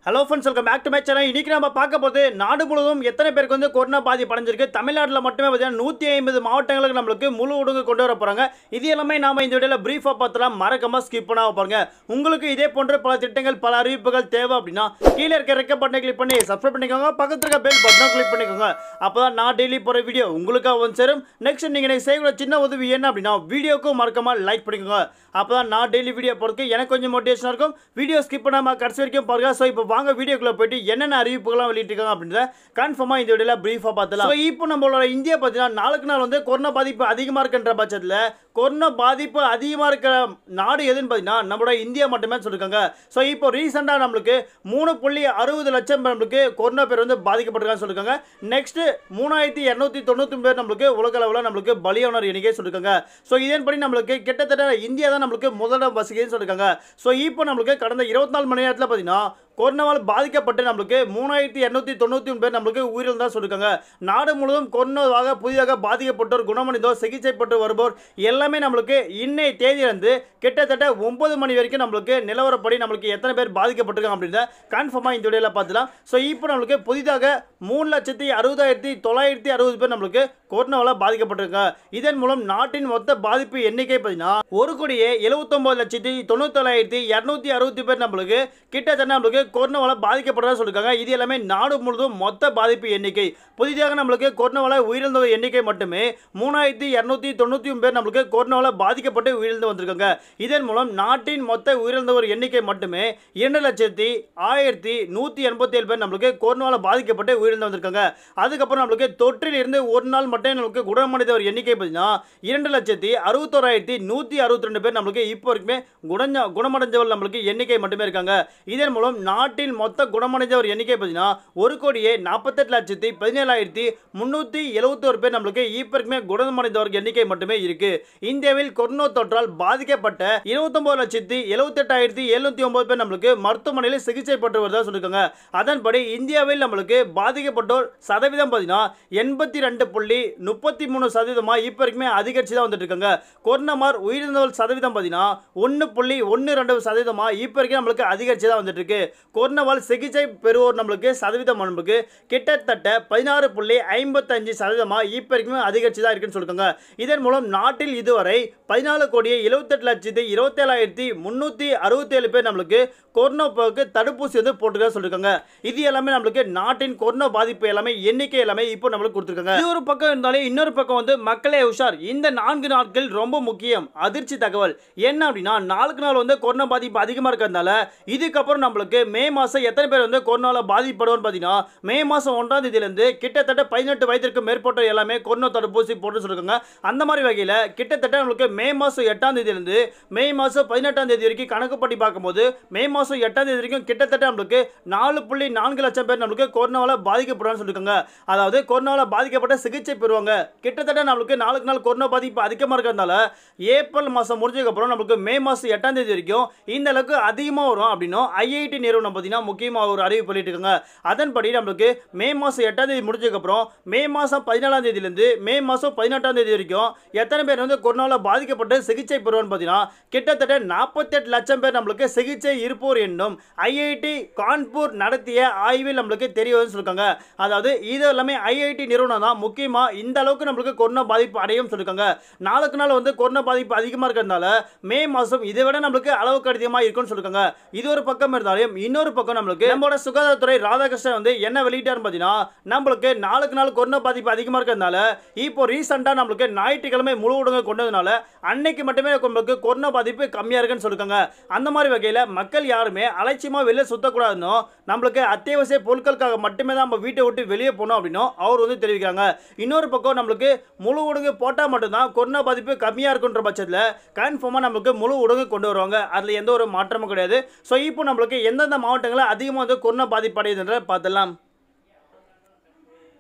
hello friends welcome back to my channel இன்னைக்கு நம்ம பார்க்க போது நாடு முழுவதும் எத்தனை பேருக்கு வந்து கொரோனா பாதிப்பு அடைஞ்சிருக்கு தமிழ்நாட்டில் மட்டுமே பார்த்தீங்கன்னா நூற்றி ஐம்பது மாவட்டங்களுக்கு நம்மளுக்கு முழு ஊடகம் கொண்டு வர போகிறாங்க இது எல்லாமே நாம இந்த வீடியோவில் ப்ரீஃபாக பார்த்தலாம் மறக்காம ஸ்கிப் பண்ணாம பாருங்க உங்களுக்கு இதே போன்ற பல திட்டங்கள் பல அறிவிப்புகள் தேவை அப்படின்னா கீழே இருக்க ரெக்க பட்டனை கிளிக் பண்ணி சப்ஸ்கிரைப் பண்ணிக்கோங்க பக்கத்துல இருக்க பெல் பட்டனை கிளிக் பண்ணிக்கோங்க அப்போ தான் நான் டெய்லி போகிற வீடியோ உங்களுக்காக வந்து சேரும் நெக்ஸ்ட் நீங்கள் எனக்கு செய்யக்கூடிய சின்ன உதவி என்ன அப்படின்னா வீடியோக்கும் மறக்காம லைக் பண்ணிக்கோங்க அப்போ தான் நான் டெய்லி வீடியோ போகிறதுக்கு எனக்கு கொஞ்சம் மோட்டிவேஷனாக இருக்கும் வீடியோ ஸ்கிப் பண்ணாமல் கடைசி வரைக்கும் பாருங்க ஸோ இப்போ வாங்க வீடியோக்குள்ளே போயிட்டு என்னென்ன அறிவிப்புகள்லாம் வெளியிட்டிருக்காங்க அப்படின்றத கன்ஃபார்மாக இந்த வீடியோவில் ப்ரீஃபாக பார்த்தலாம் ஸோ இப்போ நம்மளோட இந்தியா பார்த்தீங்கன்னா நாளுக்கு நாள் வந்து கொரோனா பாதிப்பு அதிகமாக இருக்கின்ற பட்சத்தில் கொரோனா பாதிப்பு அதிகமாக இருக்கிற நாடு எதுன்னு பார்த்தீங்கன்னா நம்மளோட இந்தியா மட்டுமே சொல்லியிருக்காங்க ஸோ இப்போ ரீசெண்டாக நம்மளுக்கு மூணு புள்ளி அறுபது லட்சம் பேர் நம்மளுக்கு கொரோனா பேர் வந்து பாதிக்கப்பட்டிருக்கான்னு சொல்லியிருக்காங்க நெக்ஸ்ட் மூணாயிரத்தி இரநூத்தி தொண்ணூற்றி பேர் நம்மளுக்கு உலக அளவில் நம்மளுக்கு பலியானவர் எண்ணிக்கை சொல்லியிருக்காங்க ஸோ இதன்படி நம்மளுக்கு கிட்டத்தட்ட இந்தியா தான் நம்மளுக்கு முதலிடம் வசிக்குதுன்னு சொல்லியிருக்காங்க ஸோ இப்போ நம்மளுக்கு கடந்த இருபத்தி நாலு மணி நேரத்தில் பார்த்தீங்கன்னா கொரோனாவால் பாதிக்கப்பட்டு நம்மளுக்கு மூணாயிரத்தி இரநூத்தி தொண்ணூற்றி ஒன்று பேர் நம்மளுக்கு உயிரிழந்தா சொல்லியிருக்காங்க நாடு முழுவதும் கொரோனாவாக புதிதாக பாதிக்கப்பட்டோர் குணமடைந்தோர் சிகிச்சை பெற்று வருவோர் எல்லாமே நம்மளுக்கு இன்னை தேதியிலிருந்து கிட்டத்தட்ட ஒன்பது மணி வரைக்கும் நம்மளுக்கு நிலவரப்படி நம்மளுக்கு எத்தனை பேர் பாதிக்கப்பட்டிருக்காங்க அப்படின்றத கன்ஃபார்மாக இந்த வீடியோவில் பார்த்துலாம் ஸோ இப்போ நம்மளுக்கு புதிதாக மூணு லட்சத்தி அறுபதாயிரத்தி தொள்ளாயிரத்தி அறுபது பேர் நம்மளுக்கு கொரோனாவால் பாதிக்கப்பட்டிருக்காங்க இதன் மூலம் நாட்டின் மொத்த பாதிப்பு எண்ணிக்கை பார்த்தீங்கன்னா ஒரு கோடியே எழுபத்தொம்பது லட்சத்தி தொண்ணூத்தொள்ளாயிரத்தி இரநூத்தி அறுபத்தி பேர் நம்மளுக்கு கிட்டத்தட்ட நம்மளுக்கு கொரோனாவால் பாதிக்கப்படுறதா சொல்லியிருக்காங்க இது எல்லாமே நாடு முழுவதும் மொத்த பாதிப்பு எண்ணிக்கை புதிதாக நம்மளுக்கு கொரோனாவால் உயிரிழந்தவர் எண்ணிக்கை மட்டுமே மூணாயிரத்தி இரநூத்தி தொண்ணூற்றி பேர் நம்மளுக்கு கொரோனாவால் பாதிக்கப்பட்டு உயிரிழந்து வந்திருக்காங்க இதன் மூலம் நாட்டின் மொத்த உயிரிழந்தவர் எண்ணிக்கை மட்டுமே இரண்டு லட்சத்தி ஆயிரத்தி நூற்றி எண்பத்தி ஏழு பேர் நம்மளுக்கு கொரோனாவால் பாதிக்கப்பட்டு உயிரிழந்து வந்திருக்காங்க அதுக்கப்புறம் நம்மளுக்கு தொற்றில் இருந்து ஒரு நாள் மட்டும் நம்மளுக்கு குணமடைந்தவர் எண்ணிக்கை பார்த்தீங்கன்னா இரண்டு லட்சத்தி அறுபத்தோராயிரத்தி நூற்றி அறுபத்தி ரெண்டு பேர் நம்மளுக்கு இப்போ வரைக்குமே குணஞ்ச குணமடைஞ்சவர் நம்மளுக்கு எண்ணிக்கை மட்டுமே இருக்காங்க இதன் மூலம் நாட்டில் மொத்த குணமடைந்தவர் எண்ணிக்கை பார்த்தீங்கன்னா ஒரு கோடியே நாற்பத்தெட்டு லட்சத்தி பதினேழாயிரத்தி முந்நூற்றி எழுபத்தோரு பேர் நம்மளுக்கு இப்போ வரைக்குமே குணமடைந்தவர் எண்ணிக்கை மட்டுமே இருக்கு இந்தியாவில் கொரோனா தொற்றால் பாதிக்கப்பட்ட இருபத்தொன்பது லட்சத்தி எழுபத்தெட்டாயிரத்தி எழுநூத்தி ஒன்பது பேர் நம்மளுக்கு மருத்துவமனையில் சிகிச்சை பெற்று வருவதா சொல்லியிருக்காங்க அதன்படி இந்தியாவில் நம்மளுக்கு பாதிக்கப்பட்டோர் சதவீதம் பார்த்தீங்கன்னா எண்பத்தி ரெண்டு புள்ளி முப்பத்தி மூணு சதவீதமாக இப்போ வரைக்குமே அதிகரிச்சு தான் வந்துட்டு இருக்காங்க கொரோனாமார் உயிரிழந்தவர் சதவீதம் பார்த்தீங்கன்னா ஒன்று புள்ளி ஒன்று ரெண்டு சதவீதமாக இப்போ வரைக்கும் நம்மளுக்கு அதிகரிச்சு தான் வந்துட்டு இருக்கு கொரோனாவால் சிகிச்சை பெறுவோர் நம்மளுக்கு சதவீதம் நம்மளுக்கு கிட்டத்தட்ட பதினாறு புள்ளி ஐம்பத்தஞ்சு சதவீதமாக இப்போ வரைக்குமே அதிகரிச்சு தான் இருக்குன்னு சொல்லியிருக்காங்க இதன் மூலம் நாட்டில் இதுவரை பதினாலு கோடியே எழுபத்தெட்டு லட்சத்தி இருபத்தேழாயிரத்தி முந்நூற்றி அறுபத்தேழு பேர் நம்மளுக்கு கொரோனாவுக்கு தடுப்பூசி வந்து போட்டுக்க சொல்லியிருக்காங்க இது எல்லாமே நம்மளுக்கு நாட்டின் கொரோனா பாதிப்பு எல்லாமே எண்ணிக்கை எல்லாமே இப்போ நம்மளுக்கு கொடுத்துருக்காங்க இது ஒரு பக்கம் இருந்தாலே இன்னொரு பக்கம் வந்து மக்களே உஷார் இந்த நான்கு நாட்கள் ரொம்ப முக்கியம் அதிர்ச்சி தகவல் என்ன அப்படின்னா நாளுக்கு நாள் வந்து கொரோனா பாதிப்பு அதிகமாக இருக்கிறதுனால இதுக்கப்புறம் நம்மளுக்கு மே மாதம் எத்தனை பேர் வந்து கொரோனாவில் பாதிப்படுவோம்னு பார்த்தீங்கன்னா மே மாதம் ஒன்றாம் தேதியிலேருந்து கிட்டத்தட்ட பதினெட்டு வயதிற்கு மேற்பட்ட எல்லாமே கொரோனா தடுப்பூசி போட்டு சொல்லியிருக்காங்க அந்த மாதிரி வகையில் கிட்டத்தட்ட நம்மளுக்கு மே மாதம் எட்டாம் தேதியிலேருந்து மே மாதம் பதினெட்டாம் தேதி வரைக்கும் கணக்குப்படி பார்க்கும்போது மே மாதம் எட்டாம் தேதி வரைக்கும் கிட்டத்தட்ட நம்மளுக்கு நாலு புள்ளி நான்கு லட்சம் பேர் நம்மளுக்கு கொரோனாவால் பாதிக்கப்படுறான்னு சொல்லியிருக்காங்க அதாவது கொரோனாவால் பாதிக்கப்பட்ட சிகிச்சை பெறுவாங்க கிட்டத்தட்ட நம்மளுக்கு நாளுக்கு நாள் கொரோனா பாதிப்பு அதிகமாக இருக்கிறதுனால ஏப்ரல் மாதம் முடிஞ்சதுக்கப்புறம் நம்மளுக்கு மே மாதம் எட்டாம் தேதி வரைக்கும் இந்த அளவுக்கு அதிகமாக வரும் அப்படின்னும் ஐஐடி நிறுவனம் பார்த்தீங்கன்னா முக்கியமாக ஒரு அறிவிப்பு பண்ணிட்டுருக்காங்க அதன்படி நம்மளுக்கு மே மாதம் எட்டாம் தேதி முடிஞ்சதுக்கப்புறம் மே மாதம் பதினாலாம் தேதியிலேருந்து மே மாதம் பதினெட்டாம் தேதி வரைக்கும் எத்தனை பேர் வந்து கொரோனாவில் பாதிக்கப்பட்டு சிகிச்சை பெறுவான்னு பார்த்தீங்கன்னா கிட்டத்தட்ட நாற்பத்தெட்டு லட்சம் பேர் நம்மளுக்கு சிகிச்சை இருப்போர் என்னும் ஐஐடி கான்பூர் நடத்திய ஆய்வில் நம்மளுக்கு தெரிய வரும்னு சொல்லியிருக்காங்க அதாவது இது எல்லாமே ஐஐடி நிறுவனம் தான் முக்கியமாக இந்த அளவுக்கு நம்மளுக்கு கொரோனா பாதிப்பு அடையும் சொல்லியிருக்காங்க நாளுக்கு நாள் வந்து கொரோனா பாதிப்பு அதிகமாக இருக்கிறதுனால மே மாதம் இதை விட நம்மளுக்கு அளவுக்கு அதிகமாக இருக்கும்னு சொல்லியிருக்காங்க இது ஒரு பக்கம் இருந்தாலும் இன்னொரு பக்கம் நம்மளுக்கு நம்மளோட சுகாதாரத்துறை ராதாகிருஷ்ணன் வந்து என்ன வெளியிட்டாருன்னு பார்த்தீங்கன்னா நம்மளுக்கு நாளுக்கு நாள் கொரோனா பாதிப்பு அதிகமாக இருக்கிறதுனால இப்போ ரீசெண்டாக நம்மளுக்கு ஞாயிற்றுக்கிழமை முழு ஊடக கொண்டதுனால அன்னைக்கு மட்டுமே நம்மளுக்கு கொரோனா பாதிப்பு கம்மியாக இருக்குன்னு சொல்லியிருக்காங்க அந்த மாதிரி வகையில் மக்கள் யாருமே அலட்சியமாக வெளியே சுத்தக்கூடாதுன்னு நம்மளுக்கு அத்தியாவசிய பொருட்களுக்காக மட்டுமே தான் நம்ம வீட்டை விட்டு வெளியே போகணும் அப்படின்னும் அவர் வந்து தெரிவிக்கிறாங்க இன்னொரு பக்கம் நம்மளுக்கு முழு ஊடகு போட்டால் மட்டும்தான் கொரோனா பாதிப்பு கம்மியாக இருக்குன்ற பட்சத்தில் கன்ஃபார்மாக நம்மளுக்கு முழு ஊடகம் கொண்டு வருவாங்க அதில் எந்த ஒரு மாற்றமும் கிடையாது ஸோ இப்போ நம்மளுக்கு எந்தெந்த மாவட்டங்களில் அதிகமாக வந்து கொரோனா பாதிப்பு அடையுதுன்றதை பார்த்துடலாம்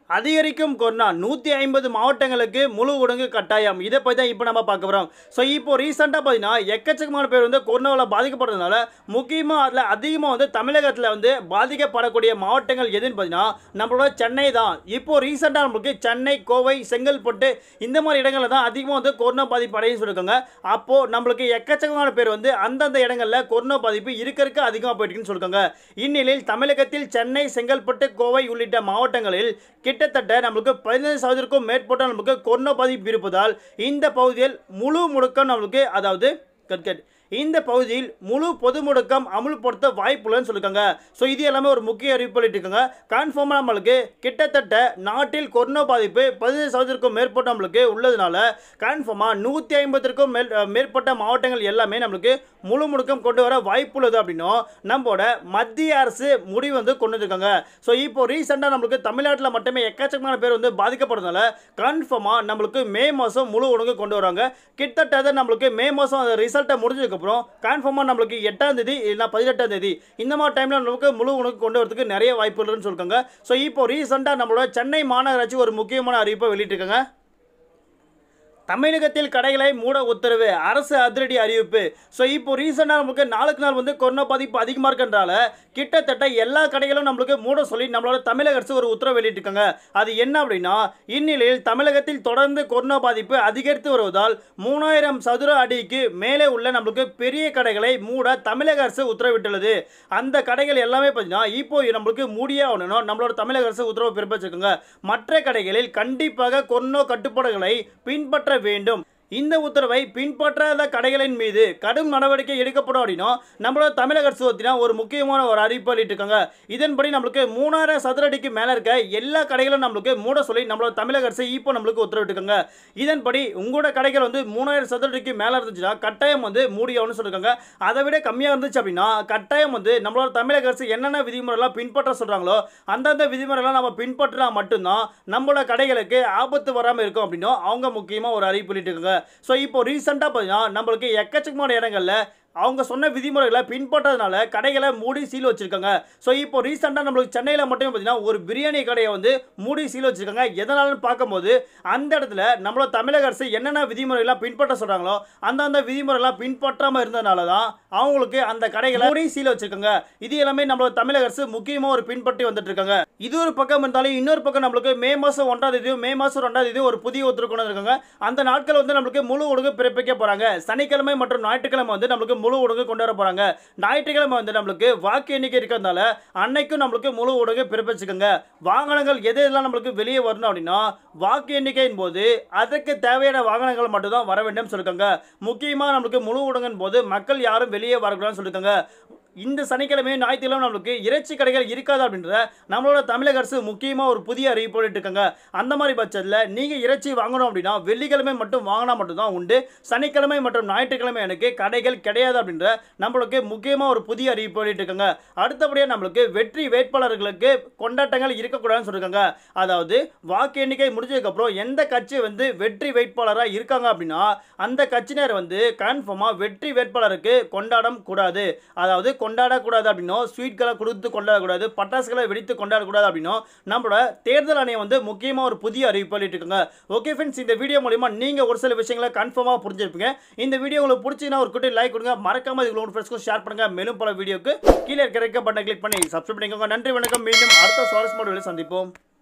அதிகரிக்கும் கொரோனா நூற்றி ஐம்பது மாவட்டங்களுக்கு முழு ஊடங்கு கட்டாயம் இதை பற்றி தான் இப்போ நம்ம பார்க்க போகிறோம் ஸோ இப்போ ரீசெண்டாக பார்த்தீங்கன்னா எக்கச்சக்கமான பேர் வந்து கொரோனாவில் பாதிக்கப்படுறதுனால முக்கியமாக அதில் அதிகமாக வந்து தமிழகத்தில் வந்து பாதிக்கப்படக்கூடிய மாவட்டங்கள் எதுன்னு பார்த்தீங்கன்னா நம்மளோட சென்னை தான் இப்போ ரீசெண்டாக நம்மளுக்கு சென்னை கோவை செங்கல்பட்டு இந்த மாதிரி இடங்களில் தான் அதிகமாக வந்து கொரோனா பாதிப்பு அடையும் சொல்லியிருக்காங்க அப்போது நம்மளுக்கு எக்கச்சக்கமான பேர் வந்து அந்தந்த இடங்களில் கொரோனா பாதிப்பு இருக்க இருக்க அதிகமாக போயிட்டுருக்குன்னு சொல்லியிருக்காங்க இந்நிலையில் தமிழகத்தில் சென்னை செங்கல்பட்டு கோவை உள்ளிட்ட மாவட்டங்களில் கிட்டத்தட்ட நம்மளுக்கு பதினைந்து சதவீதத்திற்கும் மேற்பட்ட நம்மளுக்கு கொரோனா பாதிப்பு இருப்பதால் இந்த பகுதியில் முழு முடுக்கம் நம்மளுக்கு அதாவது கட்கட் இந்த பகுதியில் முழு பொது முடக்கம் அமுல்படுத்த வாய்ப்புள்ளன்னு சொல்லியிருக்காங்க ஸோ இது எல்லாமே ஒரு முக்கிய அறிவிப்பு இருக்காங்க கன்ஃபார்மாக நம்மளுக்கு கிட்டத்தட்ட நாட்டில் கொரோனா பாதிப்பு பதினைந்து சதவீதத்திற்கும் மேற்பட்ட நம்மளுக்கு உள்ளதுனால கன்ஃபார்மாக நூற்றி ஐம்பத்திற்கும் மேல் மேற்பட்ட மாவட்டங்கள் எல்லாமே நம்மளுக்கு முழு முடுக்கம் கொண்டு வர வாய்ப்புள்ளது அப்படின்னும் நம்மளோட மத்திய அரசு முடிவு வந்து கொண்டு வந்திருக்காங்க ஸோ இப்போ ரீசெண்டாக நம்மளுக்கு தமிழ்நாட்டில் மட்டுமே எக்கச்சக்கமான பேர் வந்து பாதிக்கப்படுறதுனால கன்ஃபார்மாக நம்மளுக்கு மே மாதம் முழு ஒழுங்கு கொண்டு வராங்க கிட்டத்தட்ட நம்மளுக்கு மே மாதம் அந்த ரிசல்ட்டை முடிஞ்சதுக்கப்புறம் கன்ஃபார்மாக நம்மளுக்கு எட்டாம் தேதி இல்லைனா பதினெட்டாம் தேதி இந்த மாதிரி டைமில் நம்மளுக்கு முழு உணவு கொண்டு வரதுக்கு நிறைய வாய்ப்பு இல்லைன்னு சொல்லிருக்காங்க ஸோ இப்போ ரீசெண்டாக நம்மளோட சென்னை மாநகராட்சி ஒரு முக்கியமான அறிவிப்பை வெளியிட்டிருக்காங்க தமிழகத்தில் கடைகளை மூட உத்தரவு அரசு அதிரடி அறிவிப்பு ஸோ இப்போ ரீசெண்டாக நமக்கு நாளுக்கு நாள் வந்து கொரோனா பாதிப்பு அதிகமாக இருக்கன்றனால கிட்டத்தட்ட எல்லா கடைகளும் நம்மளுக்கு மூட சொல்லி நம்மளோட தமிழக அரசு ஒரு உத்தரவு வெளியிட்டிருக்காங்க அது என்ன அப்படின்னா இந்நிலையில் தமிழகத்தில் தொடர்ந்து கொரோனா பாதிப்பு அதிகரித்து வருவதால் மூணாயிரம் சதுர அடிக்கு மேலே உள்ள நம்மளுக்கு பெரிய கடைகளை மூட தமிழக அரசு உத்தரவிட்டுள்ளது அந்த கடைகள் எல்லாமே பார்த்தீங்கன்னா இப்போ நம்மளுக்கு மூடியே ஆகணும் நம்மளோட தமிழக அரசு உத்தரவு பிறப்பிச்சிருக்காங்க மற்ற கடைகளில் கண்டிப்பாக கொரோனா கட்டுப்பாடுகளை பின்பற்ற வேண்டும் இந்த உத்தரவை பின்பற்றாத கடைகளின் மீது கடும் நடவடிக்கை எடுக்கப்படும் அப்படின்னா நம்மளோட தமிழக அரசு பார்த்தீங்கன்னா ஒரு முக்கியமான ஒரு அறிவிப்பு வெளியிட்டிருக்காங்க இதன்படி நம்மளுக்கு மூணாயிரம் சதுர அடிக்கு மேலே இருக்க எல்லா கடைகளும் நம்மளுக்கு மூட சொல்லி நம்மளோட தமிழக அரசு இப்போ நம்மளுக்கு உத்தரவிட்டிருக்காங்க இதன்படி உங்களோட கடைகள் வந்து மூணாயிரம் சதுர அடிக்கு மேலே இருந்துச்சுன்னா கட்டாயம் வந்து மூடியாகணும்னு சொல்லியிருக்காங்க அதை விட கம்மியாக இருந்துச்சு அப்படின்னா கட்டாயம் வந்து நம்மளோட தமிழக அரசு என்னென்ன விதிமுறைலாம் பின்பற்ற சொல்கிறாங்களோ அந்தந்த விதிமுறைலாம் நம்ம பின்பற்றினா மட்டும்தான் நம்மளோட கடைகளுக்கு ஆபத்து வராமல் இருக்கும் அப்படின்னும் அவங்க முக்கியமாக ஒரு அறிவிப்பு வெளியிட்டிருக்காங்க ஸோ இப்போ ரீசெண்டாக பார்த்தீங்கன்னா நம்மளுக்கு எக்கச்சக்கமான இடங்களில் அவங்க சொன்ன விதிமுறைகளை பின்பற்றதுனால கடைகளை மூடி சீல் வச்சிருக்காங்க ஸோ இப்போ ரீசெண்டாக நம்மளுக்கு சென்னையில் மட்டும் பார்த்தீங்கன்னா ஒரு பிரியாணி கடையை வந்து மூடி சீல் வச்சிருக்காங்க எதனாலன்னு பார்க்கும்போது அந்த இடத்துல நம்மளோட தமிழக அரசு என்னென்ன விதிமுறைகள்லாம் பின்பற்ற சொல்கிறாங்களோ அந்தந்த விதிமுறைலாம் பின்பற்றாமல் இருந்ததுனால தான் அவங்களுக்கு அந்த கடைகளை மூடி சீல் வச்சிருக்காங்க இது எல்லாமே நம்மளோட தமிழக அரசு முக்கியமாக ஒரு பின்பற்றி வந்துட்டு இருக்காங்க இது ஒரு பக்கம் இருந்தாலும் இன்னொரு பக்கம் நம்மளுக்கு மே மாதம் ஒன்றாம் தேதி மே மாதம் ரெண்டாம் தேதி ஒரு புதிய உத்தரவு கொண்டு வந்திருக்காங்க அந்த நாட்கள் வந்து நம்மளுக்கு முழு ஒழுங்கு பிறப்பிக்க போகிறாங்க சனிக்கிழமை மற்றும் ஞாயிற்றுக்கிழமை வந்து நம்மளுக்கு முழு ஒழுங்கு கொண்டு வர போகிறாங்க ஞாயிற்றுக்கிழமை வந்து நம்மளுக்கு வாக்கு எண்ணிக்கை இருக்கிறதுனால அன்னைக்கும் நம்மளுக்கு முழு ஒழுங்கு பிறப்பிச்சுக்கோங்க வாகனங்கள் எது எதெல்லாம் நம்மளுக்கு வெளியே வரணும் அப்படின்னா வாக்கு எண்ணிக்கையின் போது அதற்கு தேவையான வாகனங்கள் மட்டும்தான் வர வேண்டும் சொல்லிருக்காங்க முக்கியமாக நம்மளுக்கு முழு ஊடகன் போது மக்கள் யாரும் வெளியே வரக்கூடாதுன்னு சொல்லியிருக்காங்க இந்த சனிக்கிழமையும் ஞாயிற்றுக்கிழமை நம்மளுக்கு இறைச்சி கடைகள் இருக்காது அப்படின்றத நம்மளோட தமிழக அரசு முக்கியமாக ஒரு புதிய அறிவிப்பு இருக்காங்க அந்த மாதிரி பட்சத்தில் நீங்கள் இறைச்சி வாங்கணும் அப்படின்னா வெள்ளிக்கிழமை மட்டும் வாங்கினா மட்டும்தான் உண்டு சனிக்கிழமை மற்றும் ஞாயிற்றுக்கிழமை எனக்கு கடைகள் கிடையாது அப்படின்ற நம்மளுக்கு முக்கியமாக ஒரு புதிய அறிவிப்பு இருக்காங்க அடுத்தபடியாக நம்மளுக்கு வெற்றி வேட்பாளர்களுக்கு கொண்டாட்டங்கள் இருக்கக்கூடாதுன்னு சொல்லியிருக்காங்க அதாவது வாக்கு எண்ணிக்கை முடிஞ்சதுக்கப்புறம் எந்த கட்சி வந்து வெற்றி வேட்பாளராக இருக்காங்க அப்படின்னா அந்த கட்சியினர் வந்து கன்ஃபார்மாக வெற்றி வேட்பாளருக்கு கொண்டாடம் கூடாது அதாவது கொண்டாடக்கூடாது அப்படின்னும் ஸ்வீட்களை கொடுத்து கொண்டாடக்கூடாது பட்டாசுகளை வெடித்து கொண்டாடக்கூடாது அப்படின்னும் நம்மளோட தேர்தல் ஆணையம் வந்து முக்கியமாக ஒரு புதிய அறிவிப்பு இருக்காங்க ஓகே ஃப்ரெண்ட்ஸ் இந்த வீடியோ மூலிமா நீங்கள் ஒரு சில விஷயங்களை கன்ஃபார்மாக புரிஞ்சிருப்பீங்க இந்த வீடியோ உங்களுக்கு பிடிச்சிங்கன்னா ஒரு குட்டி லைக் கொடுங்க மறக்காம இது உங்களோட ஃப்ரெண்ட்ஸ்க்கும் ஷேர் பண்ணுங்க மேலும் பல வீடியோக்கு கீழே இருக்கிற பட்டனை கிளிக் பண்ணி சப்ஸ்கிரைப் பண்ணிக்கோங்க நன்றி வணக்கம் மீண்டும் அடுத்த சுவாரஸ்யமான வீடியோவில் சந்திப்போம்